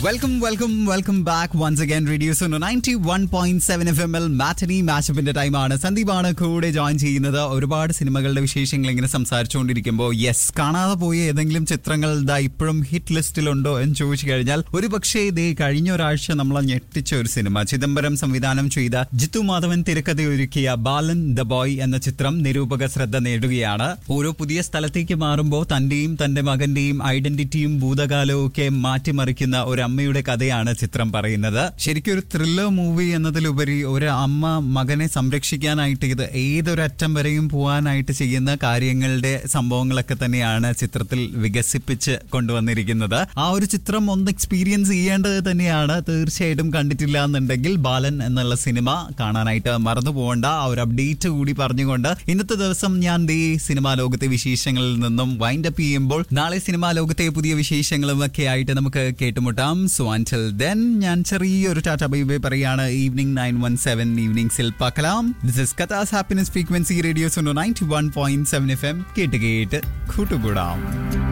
welcome welcome welcome back once again radio Sono ninety one point seven F M L matinee മാച്ചപ്പിന്റെ ടൈമാണ് സന്ദീപാണ് കൂടെ join ചെയ്യുന്നത് ഒരുപാട് സിനിമകളുടെ വിശേഷങ്ങൾ ഇങ്ങനെ സംസാരിച്ചുകൊണ്ടിരിക്കുമ്പോൾ യെസ് കാണാതെ പോയ ഏതെങ്കിലും ചിത്രങ്ങൾ ഇതാ ഇപ്പോഴും ഹിറ്റ് ലിസ്റ്റിലുണ്ടോ എന്ന് ചോദിച്ചു കഴിഞ്ഞാൽ ഒരു പക്ഷേ ഇതേ കഴിഞ്ഞ ഒരാഴ്ച നമ്മളെ ഞെട്ടിച്ച ഒരു സിനിമ ചിദംബരം സംവിധാനം ചെയ്ത ജിത്തു മാധവൻ തിരക്കഥയൊരുക്കിയ ബാലൻ ദ ബോയ് എന്ന ചിത്രം നിരൂപക ശ്രദ്ധ നേടുകയാണ് ഓരോ പുതിയ സ്ഥലത്തേക്ക് മാറുമ്പോൾ തന്റെയും തന്റെ മകന്റെയും ഐഡന്റിറ്റിയും ഭൂതകാലവും ഒക്കെ മാറ്റിമറിക്കുന്ന ഒരു അമ്മയുടെ കഥയാണ് ചിത്രം പറയുന്നത് ശരിക്കും ഒരു ത്രില്ലർ മൂവി എന്നതിലുപരി ഒരു അമ്മ മകനെ സംരക്ഷിക്കാനായിട്ട് ഇത് ഏതൊരറ്റം വരെയും പോകാനായിട്ട് ചെയ്യുന്ന കാര്യങ്ങളുടെ സംഭവങ്ങളൊക്കെ തന്നെയാണ് ചിത്രത്തിൽ വികസിപ്പിച്ച് കൊണ്ടുവന്നിരിക്കുന്നത് ആ ഒരു ചിത്രം ഒന്ന് എക്സ്പീരിയൻസ് ചെയ്യേണ്ടത് തന്നെയാണ് തീർച്ചയായിട്ടും കണ്ടിട്ടില്ല എന്നുണ്ടെങ്കിൽ ബാലൻ എന്നുള്ള സിനിമ കാണാനായിട്ട് മറന്നു പോകേണ്ട ആ ഒരു അപ്ഡേറ്റ് കൂടി പറഞ്ഞുകൊണ്ട് ഇന്നത്തെ ദിവസം ഞാൻ ദേ സിനിമാ ലോകത്തെ വിശേഷങ്ങളിൽ നിന്നും വൈൻഡ് അപ്പ് ചെയ്യുമ്പോൾ നാളെ സിനിമാ ലോകത്തെ പുതിയ വിശേഷങ്ങളും ഒക്കെ ആയിട്ട് നമുക്ക് കേട്ടുമുട്ടാം സോ അൻറ്റിൽ ദെൻ ഞാൻ ചെറിയൊരു ടാറ്റ ബൈ ബൈ പറയാണ് ഈവനിങ് നയൻ വൺ സെവൻ ഈവനിങ്സിൽ പാക്കലാം this is Katha's happiness frequency radio's ninety one point seven F M കേട്ട് കേട്ട് കൂട്ടുകൂടാം